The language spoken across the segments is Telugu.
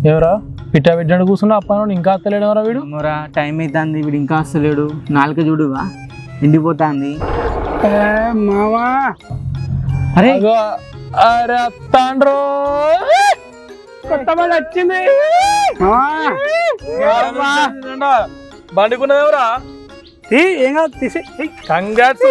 ఎవరా పిట్ట పెట్టినట్టు కూర్చున్నా అప్పని ఇంకా అత్తలేడు ఎవరా వీడు మొరా టైం అవుతుంది వీడు ఇంకా వస్తలేడు నాలుక చూడుగా ఎండిపోతాంది మామా అరే అగో, అరే అత్తాండ్రో కొత్త బండి వచ్చింది మామా బండికున్నదెవరా తీ, ఏం కాదు తీసి తీ. కంగాట్స్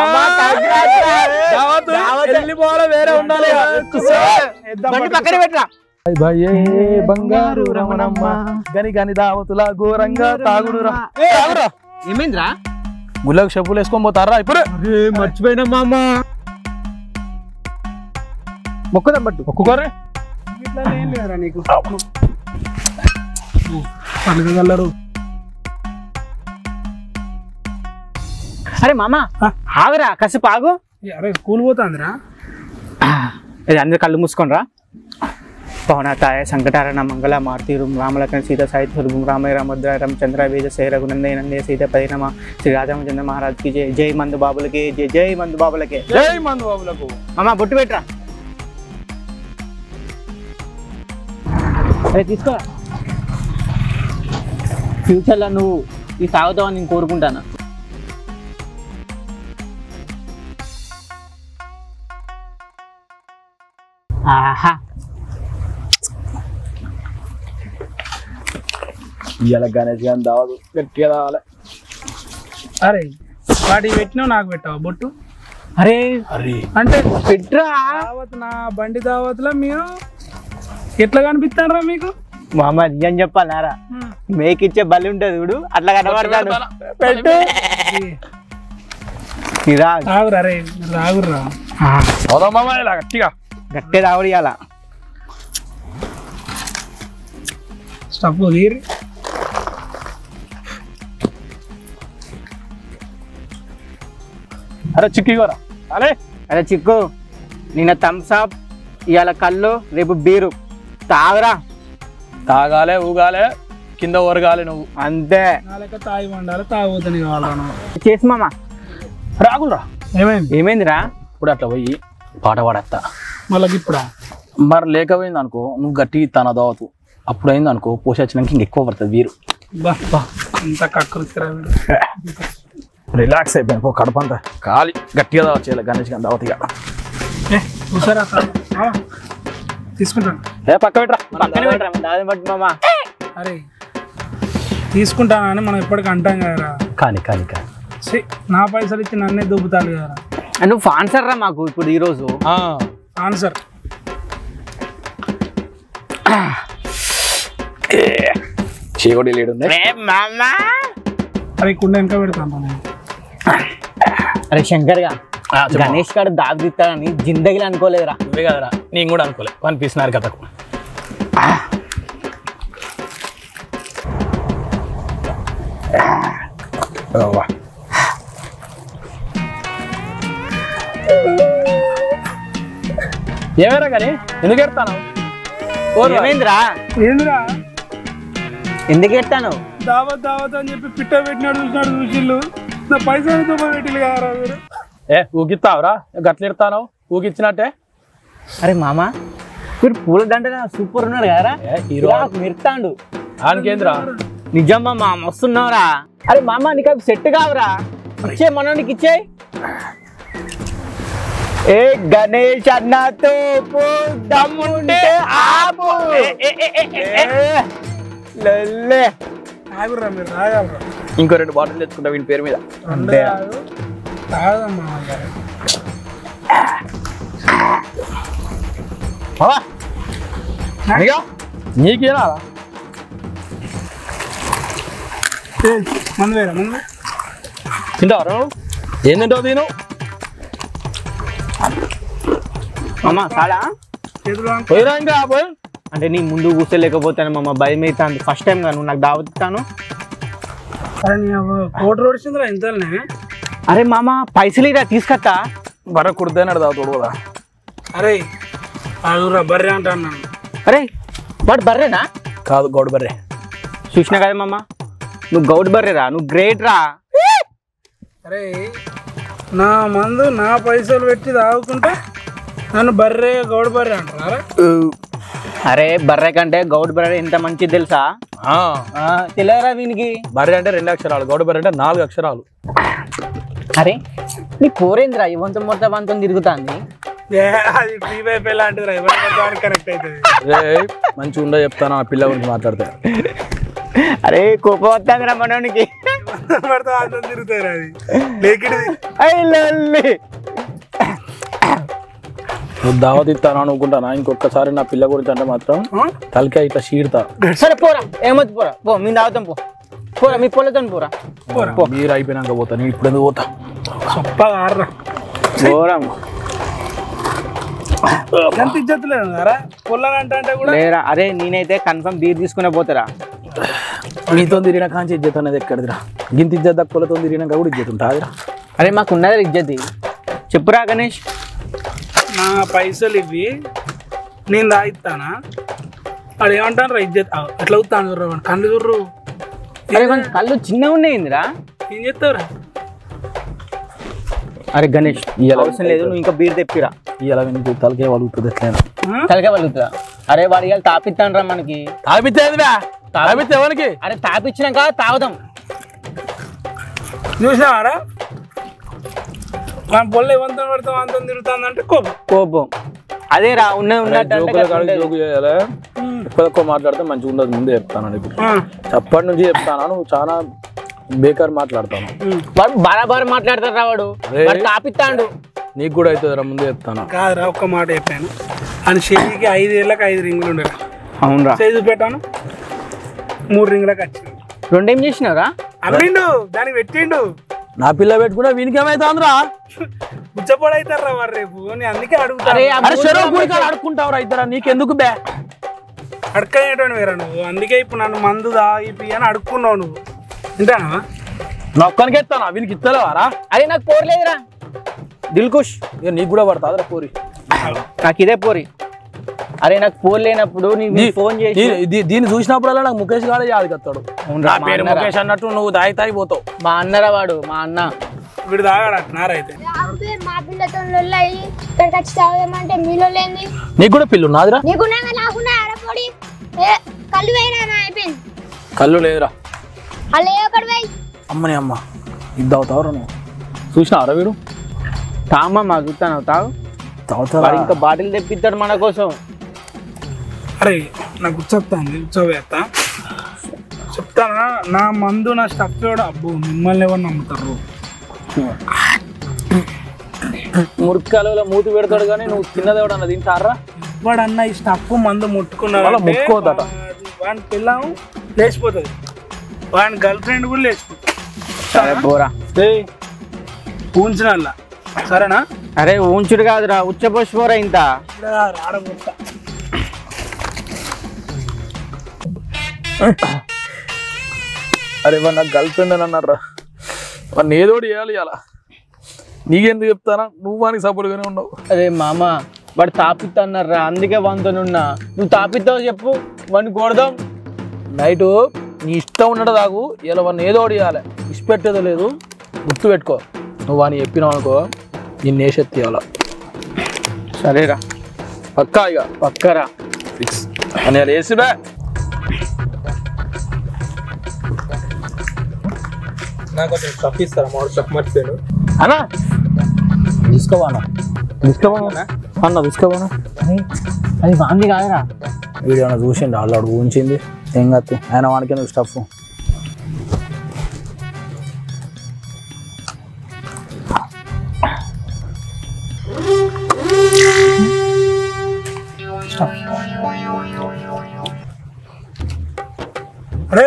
వెళ్ళిపోవాలి వేరే ఉండాలి ఎద్దాం బండి పట్టు. పక్కన పెట్టరా భయే బంగారు రమణమ్మ గని గని దావతుల ఘోరంగా తాగుడురా తాగురా ఏమైందిరా గుళ్ళకు చెప్పులు వేసుకొని పోతారా ఇప్పుడు మర్చిపోయినా మామ మొక్కదాం పట్టు ఒక్కొక్కరు ఇట్లా ఏం లేదురా నీకు పలుకగలరు అరే మామ ఆ. ఆగురా కసిపు ఆగు అరే స్కూల్ పోతాందిరా ఇది అందరు కళ్ళు మూసుకోనరా పవనతాయ సంకటారణ మంగళ మారుతీరు రామలక్ష్మణ సీత సాహిత్య స్వరూపం రామయ్య రామద్ర రామచంద్ర వేద శై రఘునందయ నందయ సీత పరిణమ శ్రీ రాజరామచంద్ర మహారాజ్కి జై జై మందు బాబులకి జై జై మందు బాబులకి జై మందు బాబులకు మామ బొట్టు పెట్టరా అరే తీసుకో ఫ్యూచర్లో నువ్వు ఈ తాగుతావని నేను కోరుకుంటాను ఆహా ఇవాళ గణేష్ గాని దావదు గట్టిగా దావాలి అరే వాటి పెట్టినావు నాకు పెట్టావు బొట్టు అరే అరే అంటే పెట్రా దావత్ నా బండి దావత్లో మీరు ఎట్లా కనిపిస్తారా మీకు మామ నిజం చెప్పాలారా మేకిచ్చే బలి ఉంటుంది చూడు అట్లా కనబడతాను పెట్టు ఇరా రాగురా రే రాగురా అవుదాం మామ ఇలా గట్టిగా గట్టే రావడియాల స్టఫ్ తీరి అరే చిక్కి కూడా అరే అరే చిక్కు నిన్న థమ్స్అప్ ఇవాళ కళ్ళు రేపు బీరు తాగరా తాగాలే ఊగాలే కింద ఒరగాలి నువ్వు అంతే నా లెక్క తాగి వండాలి తాగుతుంది కావాలను చేసి మామ రాగులరా ఏమైంది ఏమైందిరా ఇప్పుడు అట్లా పోయి పాట పాడేస్తా మళ్ళీ ఇప్పుడా మరి లేకపోయింది అనుకో నువ్వు గట్టిగా ఇస్తాను దావతు అప్పుడు అయింది అనుకో పోసి వచ్చినాక ఇంకెక్కువ పడుతుంది వీరు బా బా ఇంత కక్కురుతిరా వీడు రిలాక్స్ అయిపోయింది పో కడపంతా ఖాళీ గట్టిగా దావచ్చు గణేష్ గాని దావతిగా ఏ చూసారా ఆ, తీసుకుంటాను ఏ పక్క పెట్టరా పక్కన పెట్టరా దాని బట్టి మామ అరే తీసుకుంటానని మనం ఎప్పటికీ అంటాం కదరా కానీ కానీ కానీ ఛీ, నా పైసలు ఇచ్చి నన్నే దొబ్బుతాను కదరా నువ్వు ఫాన్సర్ రా మాకు ఇప్పుడు ఈరోజు ఆన్సర్ చీకొడి లేడు మామా అరే కుండ వెనక పెడతాను నేను అరే శంకర్ గా గణేష్ గారు దావి తీస్తాడని జిందగీలు అనుకోలేదురా నువ్వే కదరా నేను కూడా అనుకోలే వన్ పీస్ నారు కథకు ఏమైనా కానీ ఎందుకు ఎడతాను ఏమైందిరా ఏందిరా ఎందుకు ఎత్తాను దావత్ దావత్ అని చెప్పి పిట్ట పెట్టినాడు చూసినాడు చూసిళ్ళు నా పైసలు దొబ్బ పెట్టిలు కదరా మీరు ఏ ఊగిస్తావురా గట్ల ఎడతాను ఊగిచ్చినట్టే అరే మామ మీరు పూల దండ సూపర్ ఉన్నాడు కదరా ఏ, హీరో. ఇలా మిరుతాండు ఆనికేంద్రా నిజం మామ మస్తున్నావురా అరే మామ నీకు అవి సెట్ కావురా ఇచ్చే మనోనికి ఇచ్చే ఏ గణేష్ అన్నతో దమ్ముంటే ఆపు ఏ, ఏ, ఏ, ఏ, ఏ, ఏ. లొల్లే. ఆగుర్రా మీరు తాగలరా ఇంకో రెండు బాటిల్ తెచ్చుకుంటా వీని పేరు మీద అంతే కాదు తాగదమ్మా గారు బావా, నీకా? నీకేనా మందు వేరా మందు తింటావరా నువ్వు? ఏం తింటావు తిను మామ సాడా చేతులు ఆన్- పోయిరా ఇంకా పోయి అంటే నీ ముందు కూర్చోలేకపోతాను మామ భయం అవుతాను ఫస్ట్ టైం నువ్వు నాకు దావత్ ఇస్తాను అరే నీ అవ్వ కోట రోడ్చిందిరా ఇంతనే అరే మామ పైసలు ఇరా తీసుకొస్తా బర్ర కుడితేనాడు తాగుతాడు కదా అరే ఆగుర్రా బర్రె అంటాను నన్ను అరే వాడు బర్రేనా కాదు గౌడ బర్రె చూసినా కదా మామ నువ్వు గౌడ్ బర్రెరా నువ్వు గ్రేట్ రా అరే నా మందు నా పైసలు పెట్టి తాగుకుంటే నన్ను బర్రె గౌడ బర్రె అంటారా అరే బర్రె కంటే గౌడ్ బర్రె ఎంత మంచిది తెలుసా ఆ, ఆ, తెలియదురా వీనికి బర్రె అంటే రెండు అక్షరాలు గౌడ బర్రె అంటే నాలుగు అక్షరాలు అరే నీ పోరేంద్రా ఇవంత మొత్తం వంతం తిరుగుతాంది ఏ, అది ఫ్రీ వైఫై లాంటిది రా ఎవరి పడితే కనెక్ట్ అవుతుంది రే మంచిగా ఉండే చెప్తాను ఆ పిల్ల గురించి మాట్లాడితే అరే కోపం వస్తుందిరా మనోనికి పడితే అంతం తిరుగుతుంది రా అది లేకిడిది ఐ లల్లి నువ్వు దావత్ ఇస్తాను అనుకుంటానా ఇంకొకసారి నా పిల్ల గురించి అంటే మాత్రం తలకాయ ఇట్లా చీడతా సరే పోరా ఏమొద్దు పోరా పో మీ దావుతాం పో పోరా మీ పొలతో పోరా మీరు అయిపోయినాక పోతా నేను ఇప్పుడు ఎందుకు పోతా చప్పగా ఆడరా పోరా ఎంత ఇజ్జతులేదు కదా పొల్లని అంటే కూడా లేరా అరే నేనైతే కన్ఫర్మ్ బీర్ తీసుకునే పోతారా నీతో తిరిగిన కాంచి ఇజ్జత్ అనేది ఎక్కడిదిరా గింత ఇజ్జత్ దక్కులతో తిరిగినాక కూడా ఇజ్జత్ ఉంటుందిరా అరే మాకు ఉన్నది ఇజ్జతి చెప్పురా గణేష్ నా పైసలు ఇవి నేను దాయిస్తానా వాడు ఏమంటాను రా ఇజ్జత్ ఆ, ఎట్లా అవుతాను చూర్రా వాడు కళ్ళు చూర్రు అరే కొంచెం కళ్ళు చిన్నగా ఉన్నాయిందిరా ఏం చెప్తావురా అరే గణేష్ ఇయ్యాల అవసరం లేదు నువ్వు ఇంకా బీర్ తెప్పిరా ఇలా నీకు తలకాయ వలుగుతుంది ఎట్లయినా తలకే పలుకుతుందా అరే వాడు ఇవాళ తాపిస్తాను రా మనకి తాపితేదిరా తాపితే ఎవరికి అరే తాపిచ్చినాక తాగుదాం చూసినావారా మన పొల్ల ఏమంతం పెడతాం అంతం తిరుగుతుందంటే కోపం కోపం అదే రా ఉన్నది ఉన్నట్టు అంటే జోకుల గట్ల కాడికి ఉంటది. జోకు చేయాలి ఎక్కువ ఎక్కువ మాట్లాడితే మంచిగా ఉండదు ముందే చెప్తాను ఇప్పుడు ఆ, అప్పటి నుంచి చెప్తాను నువ్వు చాలా బేకార్ మాట్లాడతాను ఉమ్. వాడు బరాబర్ మాట్లాడతాడు రా వాడు అరే. వాడు తాపిస్తాడు నీకు కూడా అవుతుంది ముందే చెప్తాను కాదురా ఒక్క మాట చెప్పాను అని చేతికి ఐదేళ్ళకి ఐదు రింగులు ఉండేవి అవునరా సైజు పెట్టాను మూడు రింగులకు వచ్చింది రెండేం చేసినారా అమ్మిండు దానికి పెట్టిండు నా పిల్ల పెట్టుకుంటే వీనికి ఏమైతుందిరా బుచ్చపొడి అవుతారు రా వాడు రేపు నేను అందుకే అడుగుతాను అరే ఆ అరే మూడు చెరువు గ్రాములు కూడికాడు ఆడుకుంటావురా ఇద్దరా నీకెందుకు బే అడకనేటువంటి వేరా నువ్వు అందుకే ఇప్పుడు నన్ను మందు దాగిపి అని అడుక్కున్నావు నువ్వు వింటానా నొక్కనికి ఎత్తాను వీనికి ఇస్తలేవారా అరే నాకు పోరలేదురా దిల్కుష్ ఇక నీకు కూడా పడుతుందిరా పోరి నాకు ఇదే పోరి అరే నాకు పోర్ లేనప్పుడు నీకు దీ- ఫోన్ చేసి దీ- దీ- దీన్ని చూసినప్పుడల్లా నాకు ముఖేష్ గాడే యాది కత్తాడు అవునురా, నా మా పేరు అన్నరా. ముఖేష్ అన్నట్టు నువ్వు దాయి తాగి పోతావు మా అన్నరా వాడు మా అన్న వీడు తాగాడు అంటున్నారైతే ఆపే మా పిల్లతో లొల్లాయి ఇక్కడికి వచ్చి తాగేమంటే మీలో లేని నీకు కూడా పిల్లు నాదిరా నీకున్నాగా నాకున్నా ఆడపడి ఏ కళ్ళు పోయినా అయిపోయింది కళ్ళు లేదురా అలా ఏ ఒకటి పోయి అమ్మని అమ్మ ఇది అవుతావురా నువ్వు చూసినావరా వీడు తామ మా చూస్తాను తాగు తాగుతావా వాడు ఇంకా బాటిల్ తెప్పిస్తాడు మన కోసం అరే నాకు చెప్తాను ఉత్సవేత్త చెప్తానా నా మందు నా స్టఫ్ కూడా అబ్బో మిమ్మల్ని ఎవరు నమ్ముతారు మురికాలలో మూతి పెడతాడు కానీ నువ్వు తిన్నది ఎవడన్నా తింటారా వాడు అన్న ఈ స్టఫ్ మందు ముట్టుకున్నాడు వాళ్ళ ముట్టుకోవద్దట. వాడి పిల్లం లేచిపోతుంది వాడి గర్ల్ ఫ్రెండ్ కూడా లేచిపోతుంది సరే పోరా పూంచినల్లా సరేనా అరే ఉంచుడు కాదురా ఉచ్చపోసి పోరా ఇంత రాడబోతా అరే వాడు నాకు గర్ల్ ఫ్రెండ్ అని అన్నారా వాడిని ఏదోటి చేయాలి ఇలా నీకెందుకు చెప్తానా నువ్వు వానికి సపోర్ట్గానే ఉన్నావు అరే మామ వాడు తాపిద్దన్నారా అందుకే వంతనున్నా నువ్వు తాపిద్దావు చెప్పు వాడిని కొడదాం నైట్ నీ ఇష్టం ఉన్నట్టు తాగు ఇలా వాడిని ఏదో ఒకటి చేయాలి ఇష్టపెట్టేదో లేదు గుర్తు పెట్టుకో నువ్వు వాడిని చెప్పినావు అనుకో నిన్ను వేసెత్తి ఇవ్వాల సరేరా పక్కా ఇక పక్కరా ఫిక్స్ అని అలా వేసిరా అన్నా తీసుకోవానా తీసుకోవానా అన్న తీసుకోవానా అది వాంది కాదురా వీడియో ఏమైనా చూసిండు వాళ్ళు అడుగు ఉంచింది ఏం కాదు ఆయన వానికి నువ్వు స్టఫ్ అరే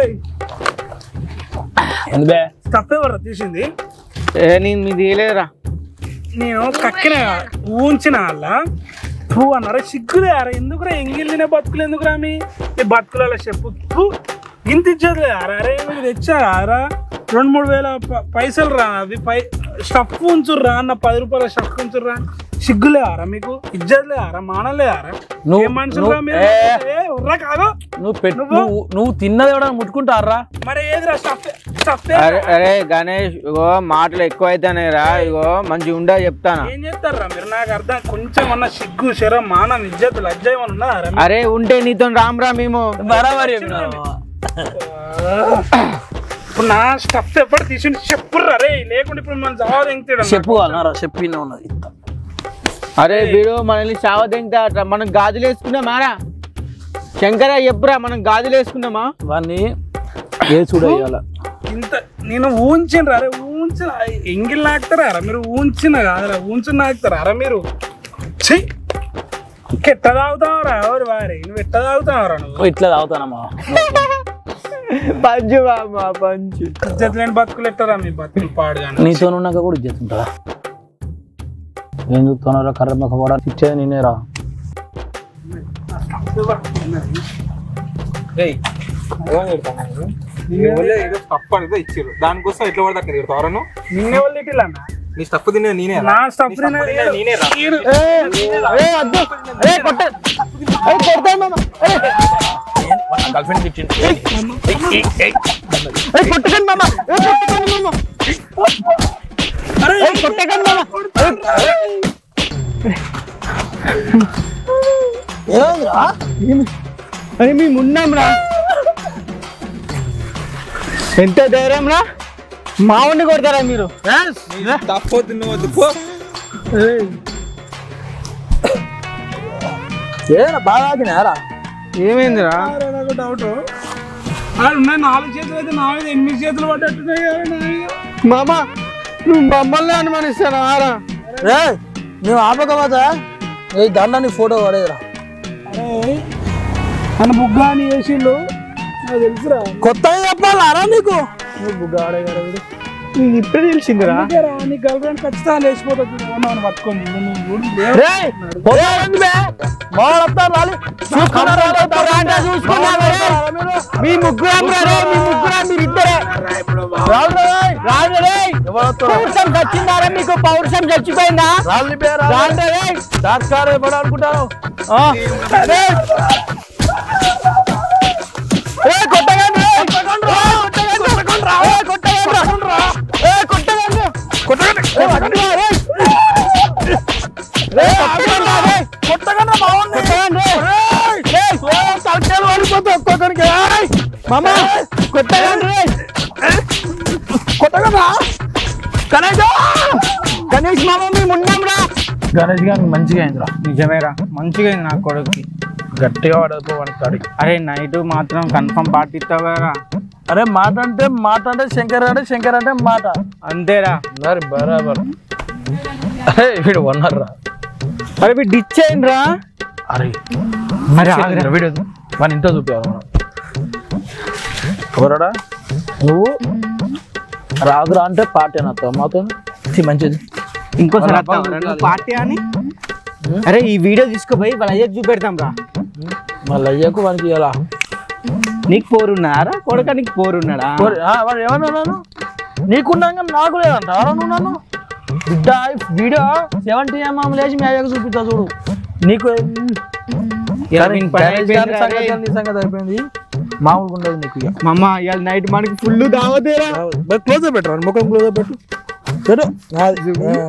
ఎందుకే స్టఫ్ ఎవరు తీసింది ఏ నేను మీ తీయలేదురా నేను కక్కిన ఊంచిన వాళ్ళ పువ్వు అన్నారా సిగ్గులే అరే ఎందుకురా ఎంగిల్లిన బతుకులు ఎందుకురా మీ ఈ బతుకులలో చెప్పు తూ, ఇంత ఇచ్చేది అరే అరే మీకు తెచ్చారా అరా రెండు మూడు వేల ప- పైసలు రా అవి పై స్టఫ్ ఉంచుర్రా అన్న పది రూపాయల స్టఫ్ ఉంచుర్రా సిగ్గులే ఆరా మీకు ఇజ్జత్లే ఆరా మానలే ఆరా నువ్వు- ఏం మనుషులురా నువ్వు- మీరు ఏ. ఏ, ఉర్రా కాదు నువ్వు పెట్టు నువ్వు నువ్వు తిన్నది ఎవడన్నా ముట్టుకుంటారా మరి ఏదిరా స్టఫ్ స్టఫ్ అరే అరే గణేష్ ఇగో మాటలు ఎక్కువ అయితేనే రా ఇగో మంచి ఉండా చెప్తాను ఏం చేస్తారా మీరు నాకు అర్థం కొంచెం అన్న సిగ్గు శరం మానం ఇజ్జత్ లజ్జ ఏమన్నా ఉన్నారా అరే ఉంటే నీతో రామ్రా మేము బరాబర్ చెప్పినావు ఇప్పుడు నా స్టఫ్ ఎప్పుడు తీసి చెప్పుర్రా రే లేకుంటే ఇప్పుడు మన జవాబు ఎంగుతాడు చెప్పు అన్నారా చెప్పిన ఉన్నది ఇత్త. అరే వీడు మనల్ని చావదింటా మనం గాజులు వేసుకున్నామారా శంకర చెప్పురా మనం గాజులు వేసుకున్నామా వాడిని ఏ చూడయ్యాల ఇంత నేను ఊంచిన అరే ఊంచిన ఎంగిల్ నాకుతారా అరా మీరు ఊంచిన కాదురా ఊంచిన నాకుతారా అరా మీరు ఛీ ఎట్ట తాగుతావరా ఎవరు వారి నువ్వు ఎట్ట తాగుతావరా నువ్వు ఇట్లా తాగుతానమ్మా పంచు బామ్మ పంచు ఇజ్జత్ లేని బతుకులు ఎట్టరా మీ బతుకులు పాడుగాను నీతో ఉన్నాక కూడా ఇజ్జత్ ఉంటుందా ఏం చూస్తున్నారా కర్ర మొక్క కూడా ఇచ్చేది నేనేరా స్టఫ్ అనేది ఇచ్చారు దానికోసం ఎట్లా పడితే అక్కడ తిడతావరా నువ్వు నిన్నే వాళ్ళు ఇట్లా నీ స్టఫ్ తినే నేనే నా స్టఫ్ నేనే రా గర్ల్ ఫ్రెండ్ ఇచ్చింది కొట్టకండి మామ ఏ, కొట్టకండి మామ ఏ, కొట్టకండి మామ అరే మేము ఉన్నాం రా ఎంత ధైర్యం రా మావుని కొడతారా మీరు స్టఫ్ తిన్నవద్దు పో ఏదైనా బాగా ఆగినారా ఏమైందిరా నాకు డౌట్ ఉన్నాయి నాలుగు చేతులు అయితే నా మీద ఎనిమిది చేతులు పడ్డట్టున్నాయి కదా నా మీద. మామ నువ్వు మమ్మల్ని అనుమానిస్తాను ఆరా రే నువ్వు ఆపకపోతే ఈ దండాన్ని ఫోటో పడేదిరా అరే మన బుగ్గా అని చేసిండు నాకు తెలుసురా కొత్తగా చెప్పాలా నీకు నువ్వు బుగ్గా ఆడేగారా వీడు నీకు ఇప్పుడే తెలిసిందిరా అందుకేరా నీ గర్ల్ ఫ్రెండ్ ఖచ్చితంగా లేచిపోతుంది ఉన్నాను పట్టుకొని నువ్వు చూడు, లేవు. రే పోతారండి బే మావాడొస్తారు రాలి చూసుకున్నారా లేదా? చూసుకున్నారా రే? మీ ముగ్గురం రా రే, మీ ముగ్గురం మీరు ఇద్దరే రాళ్ళు రేయ్. రాను రే ఎవరొస్తారు? పౌరుషం చచ్చిందారా మీకు పౌరుషం చచ్చిపోయిందా రాళ్ళు బే రాళ్ళు. రాను రే దాస్కారు ఎప్పుడు అనుకుంటారు ఆ, అరే. ఏ, కొట్టకండి రే. ఏ, కొట్టకండి రా. ఏ, కొట్టకండి రా. ఏ, కొట్టకండి రా. ఏ, కొట్టకండి రా, రే. రే, కొట్టకండి రా, రే. కొట్టకండి రా, మావాడిని. రే, రే, తలకాయలు పడిపోతాయి ఒక్కొక్కరికి. ఏయ్, మామ కొట్టకండి రే. కొట్టకండి రా. గణేష్ గణేష్ మామ మేము ఉన్నాం రా గణేష్ గారికి మంచిగా అయిందిరా నిజమేరా మంచిగా అయింది నా కొడుకుకి గట్టిగా పడదు వాడికి తడి అరే నైట్ మాత్రం కన్ఫర్మ్ పార్టీ ఇస్తావారా అరే మాట అంటే మాట అంటే శంకర్ అంటే శంకర్ అంటే మాట అంతేరా మరి బరాబర్ అరే వీడు వన్నారా అరే మీరు డిచ్ అయిండ్రా అరే మరి ఆగిరా, వీడియో మన ఇంట్లో చూపించాలి మనం ఎవరాడా నువ్వు రాగురా అంటే పార్టీ అనొస్తావు మాతో ఇది మంచిది ఇంకోసారి వాళ్ళ వస్తావా? అబ్బాయి నువ్వు పార్టీ అని అరే ఈ వీడియో తీసుకుపోయి వాళ్ళ అయ్యకు చూపెడతాం రా మళ్ళీ అయ్యాకు వానికి ఇలా నీకు పోరున్నారా కొడుక నీకు పోరున్నాడా వాడు ఏమన్నాను నీకున్నాక నాకు లేదంట ఎవరో నువ్వు నన్ను బిడ్డ వీడియో సెవెంటీ ఎంఎం లేచి మీ అయ్యాకు చూపిస్తా చూడు నీకు ఇలా వీని పని గణేష్ గారి అయిపోయిందిరా సంగతి రే. నీ సంగతి అయిపోయింది మామూలుగా ఉండదు నీకు ఇక మమ్మ ఇవాళ నైట్ మనకి ఫుల్ దావతేరా క్లోజ్ పెట్టరా ముఖం క్లోజ్ పెట్టు పెట్టు అది. ఆ.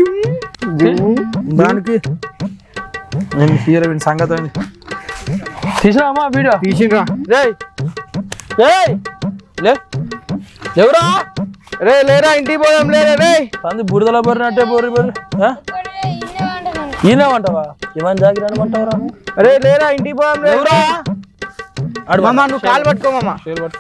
దానికి నేను తీయలే వీని సంగతి ఏంది తీసినామా వీడియో తీసిండ్రా రేయ్ రేయ్ లే ఎవరా రే లేరా ఇంటికి పోదాం లేరా రే పంది బురదలో బొరినట్టే బొర్రి బొర్రి ఆ? ఈయనేమంటావా ఏమని జాగిరనమంటావురా అరే లేరా ఇంటికి పోదాం ఎవరా లేరా మామ నువ్వు కాలు పట్టుకో మామ చేలు పట్టు.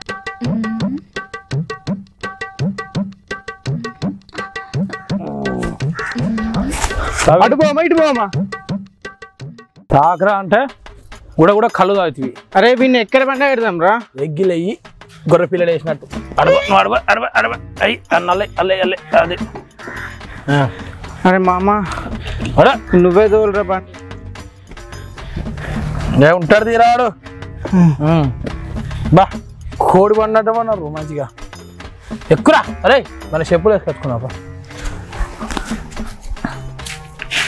అటు పోమా ఇటు పోమా తాకరా అంటే కూడా కూడా కళ్ళు తాగుతుంది అరే వీడిని ఎక్కడ పంట పెడదాం రా ఎగ్గిలయ్యి గొర్రె పిల్లలు వేసినట్టు అడవ నువ్వు అడవ అడవ అడవ అయ్యి అన్నలే అల్లే అల్లే అది ఆ. అరే మామ అరే నువ్వే తోలురా బండి ఏ ఉంటాడు తీరాడు బా కోడి పడినట్టు అన్నారు మంచిగా ఎక్కురా అరే మన చెప్పులు వేసుకొచ్చుకున్నాపా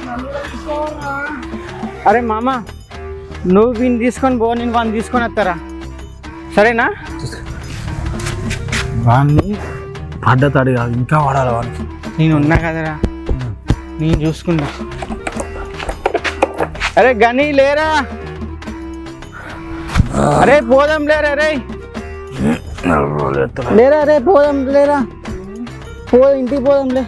అరే మామ నువ్వు వీని తీసుకొని పో నేను వాడిని తీసుకొని వస్తారా సరేనా వాడిని పడ్డతాడు కాదు ఇంకా వాడాలి వాడికి నేను ఉన్నా కదరా నేను చూసుకున్నా అరే గని లేరా అరే పోదాం లేరా రే లేరా రే పోదాం లేరా పో ఇంటికి పోదాంలే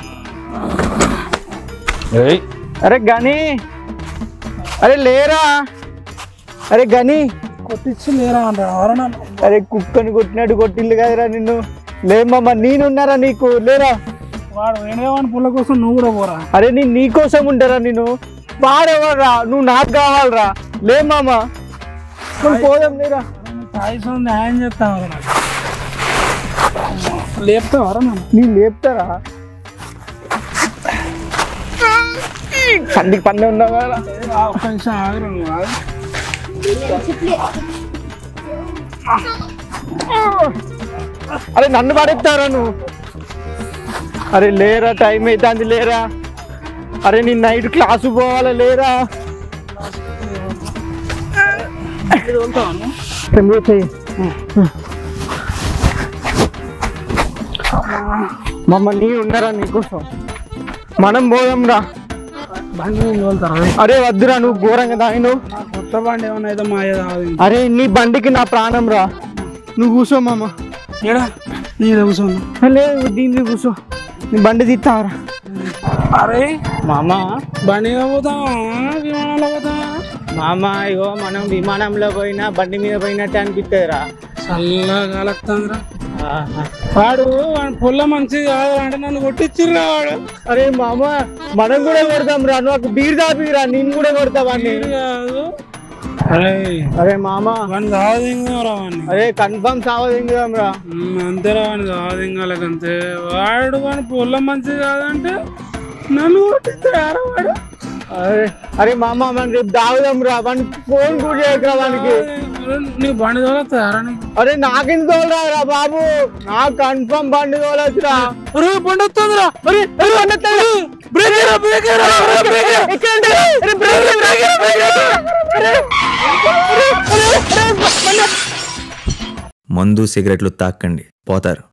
అరే గని అరే లేరా అరే గని కొట్టించి లేరా అంటారు ఎవరన్నా అరే కుక్కని కొట్టినట్టు కొట్టిల్లు కదరా నిన్ను లేమమ్మ నేనున్నారా నీకు లేరా వాడు వేణుగావాని పుల్ల కోసం నువ్వు కూడా పోరా అరే నేను నీకోసం ఉంటారా నేను వాడెవర్రా నువ్వు నాకు కావాలరా లే మామ మనం పోదాం లేరా తాయిసం న్యాయం చేస్తాను నాకు లేపుతావరా నన్ను నేను లేపుతారా సందికి పన్ను ఉన్నావు కదా ఆ, ఒక్క నిమిషం ఆగరు నువ్వు ఆగు. అరే నన్ను పడేస్తారా నువ్వు అరే లేరా టైం అవుతుంది లేరా అరే నేను నైట్ క్లాసు పోవాలా లేరా తొమ్మిది చెయ్యి మమ్మల్ని ఉన్నారా నీకోసం మనం పోదాం రా బండి మీద తోలుతారా అరే వద్దురా నువ్వు ఘోరంగా తాగిను నా కొత్త బండి ఏమన్నా అయితే మా అయ్య తాగదు అరే నీ బండికి నా ప్రాణం రా నువ్వు కూర్చో మామ ఏడా నీ కూర్చోను లేదు దీన్ని కూర్చో నీ బండి తీస్తావరా అరే మామ బండి మీద పోతావా విమానంలో పోతావా మామ ఇగో మనం విమానంలో పోయినా బండి మీద పోయినట్టే అనిపిస్తుందిరా చల్లగా గాలొస్తుందిరా వాడు వాడి పుల్ల మంచిది కాదు అంటే నన్ను కొట్టించిర్రా వాడు అరే మామ మనం కూడా కొడతాం రా నువ్వు ఒక బీర్ దాపిరా నేను కూడా కొడతా వాడిని వీడు కాదు అరే అరే మామ వాడిని కాదు ఇంకరా వాడిని అరే కన్ఫర్మ్ సావదింగుదాం రా ఉమ్, అంతేరా వాడిని కాదు ఇంకాలకంతే వాడు వాడి పుల్ల మంచిది కాదంటే నన్ను కొట్టించారా వాడు అరే అరే మామ మనం రేపు దాగుదాం రా వాడిని ఫోన్ కూడా చేయకరా వానికి నీకు బండి తోలుతారా నీకు అరే నాకెందుకు తోలరా బాబు నాకు కన్ఫర్మ్ బండి తోలొచ్చురా అరే బండి వస్తుందిరా అరే అరే బండి వస్తుంది బ్రేక్ ఏరా బ్రేక్ ఏరా బ్రేక్ మందు సిగరెట్లు తాక్కండి పోతారు